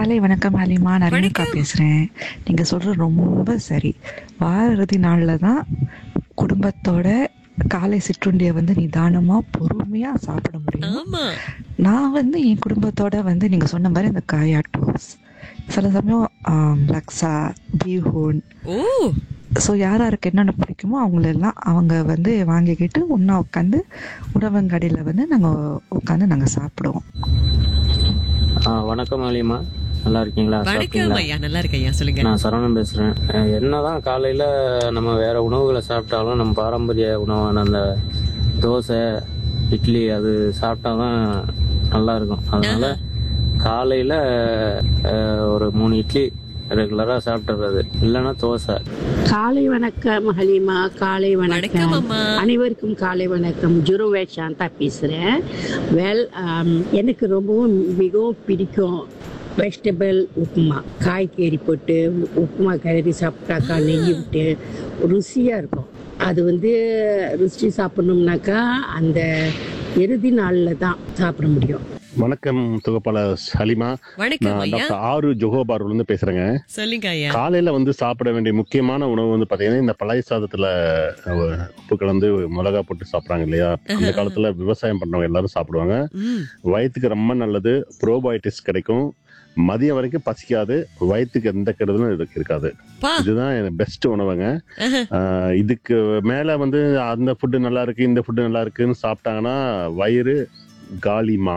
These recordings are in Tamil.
காலை வணக்கம் ஹலிமா நரேனுக்கா வணக்கம். பேசுறேன் நீங்க சொல்றது ரொம்ப சரி வார இறுதி நாள்ல தான் குடும்பத்தோட காலை சிற்றுண்டியை வந்து நிதானமா பொறுமையா சாப்பிட முடியும் ஆமா நான் வந்து என் குடும்பத்தோட வந்து நீங்க சொன்ன மாதிரி இந்த காயா டோஸ் சில சமயம் ஆம், லக்ஸா பீஹூன் ஓ ஸோ யார் யாருக்கு என்னென்ன பிடிக்குமோ அவங்களெல்லாம் அவங்க வந்து வாங்கிக்கிட்டு ஒன்றா உட்காந்து உணவங்கடையில் வந்து நாங்கள் உட்காந்து நாங்கள் சாப்பிடுவோம் ஆ வணக்கம் அலிமா நல்லா இருக்கீங்களா வணக்கம் சாப்பிட்டீங்களா ஐயா நல்லா இருக்கு ஐயா சொல்லுங்க நான் சரவணன் பேசுறேன் அஹ் என்னதான் காலையில நம்ம வேற உணவுகளை சாப்பிட்டாலும் நம்ம பாரம்பரிய உணவான அந்த தோசை இட்லி அது சாப்பிட்டாதான் நல்லா இருக்கும் அதனால காலையில அஹ், ஒரு மூணு இட்லி ரெகுலரா சாப்பிட்டுறது இல்லைன்னா தோசை காலை வணக்கம் ஹலிமா காலை வணக்கம் வணக்கம் அம்மா அனைவருக்கும் காலை வணக்கம் ஜுருவே சாந்தா பேசுகிறேன் வெல் எனக்கு ரொம்பவும் மிகவும் பிடிக்கும் வெஜிடபிள் உப்புமா காய்கறி போட்டு உப்புமா கிளறி சாப்பிட்டாக்கா நெய் விட்டு ருசியாக இருக்கும் அது வந்து ருசி சாப்பிடணும்னாக்கா அந்த இறுதி நாளில் தான் சாப்பிட முடியும் வணக்கம் தொகுப்பாளர் ஹலிமா வணக்கம் நான் ஐயா டாக்டர் ஆறு ஜொஹோபார்ல இருந்து பேசுறேங்க சொல்லுங்க ஐயா காலையில வந்து சாப்பிட வேண்டிய முக்கியமான உணவு வந்து பாத்தீங்கன்னா இந்த பழைய சாதத்துல அஹ், உப்பு கலந்து மிளகா போட்டு சாப்பிடுறாங்க இல்லையா அந்த காலத்துல விவசாயம் பண்றவங்க எல்லாரும் சாப்பிடுவாங்க ம் வயிற்றுக்கு ரொம்ப நல்லது ப்ரோபயோட்டிக்ஸ் கிடைக்கும் மதியம் வரைக்கும் பசிக்காது வயிற்றுக்கு எந்த கெடுதலும் இதுக்கு இருக்காது பா இதுதான் பெஸ்ட் உணவுங்க ஆஹ் இதுக்கு மேல வந்து அந்த ஃபுட்டு நல்லா இருக்கு இந்த ஃபுட்டு நல்லா இருக்குன்னு சாப்பிட்டாங்கன்னா வயிறு காலிமா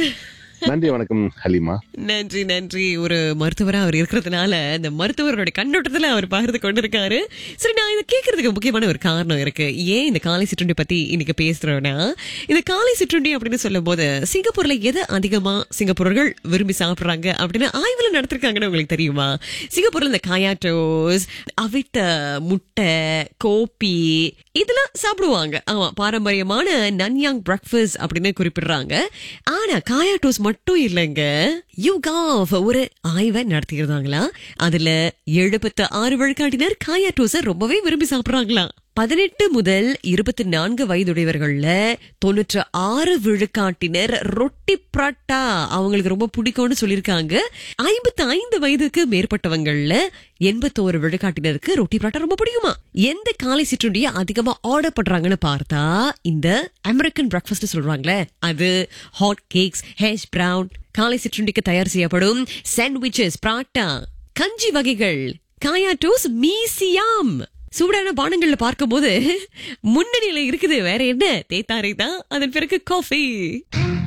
நன்றி வணக்கம் ஹலிமா நன்றி நன்றி ஒரு மருத்துவரா அவர் இருக்கிறதுனால இந்த மருத்துவரோட கண்ணோட்டத்துல அவர் பகிர்ந்து கொண்டிருக்காரு சரி நான் இதை கேட்கறதுக்கு முக்கியமான ஒரு காரணம் இருக்கு ஏன் இந்த காலை சிற்றுண்டி பத்தி இன்னைக்கு பேசுறோம்னா இந்த காலை சிற்றுண்டி அப்படின்னு சொல்லும் போது சிங்கப்பூர்ல எதை அதிகமா சிங்கப்பூரர்கள் விரும்பி சாப்பிடுறாங்க அப்படின்னு ஆய்வுல நடத்திருக்காங்கன்னு உங்களுக்கு தெரியுமா சிங்கப்பூர்ல இந்த காயாட்டோஸ் அவித்த முட்டை கோப்பி இதெல்லாம் சாப்பிடுவாங்க ஆமா பாரம்பரியமான நன்யாங் பிரேக்ஃபாஸ்ட் அப்படின்னு குறிப்பிடுறாங்க ஆனா காயாட்டோஸ் மட்டும் இல்லைங்க யூகாஃப் ஒரு ஆய்வை நடத்தியிருந்தாங்களா அதுல எழுபத்து ஆறு விழுக்காட்டினர் காயாட்டோஸை ரொம்பவே விரும்பி சாப்பிடுறாங்களாம் பதினெட்டு முதல் இருபத்தி நான்கு வயதுடையவர்கள்ல தொண்ணூற்று ஆறு விழுக்காட்டினர் ரொட்டி பராட்டா அவங்களுக்கு ரொம்ப பிடிக்கும்னு சொல்லியிருக்காங்க ஐம்பத்தி ஐந்து வயதுக்கு மேற்பட்டவங்கள்ல எண்பத்தோரு விழுக்காட்டினருக்கு ரொட்டி பராட்டா ரொம்ப பிடிக்குமா எந்த காலை சிற்றுண்டியை அதிகமா ஆர்டர் பண்றாங்கன்னு பார்த்தா இந்த அமெரிக்கன் பிரேக்ஃபாஸ்ட் சொல்றாங்களே அது ஹாட் கேக்ஸ் ஹேஷ் பிரவுன் காலை சிற்றுண்டிக்கு தயார் செய்யப்படும் சாண்ட்விச்சஸ் பராட்டா கஞ்சி வகைகள் காயாட்டோஸ் மீசியாம் சூடான பானங்கள்ல பார்க்கும்போது முன்னணியில இருக்குது வேற என்ன தேத்தாரை தான் அதன் பிறகு காஃபி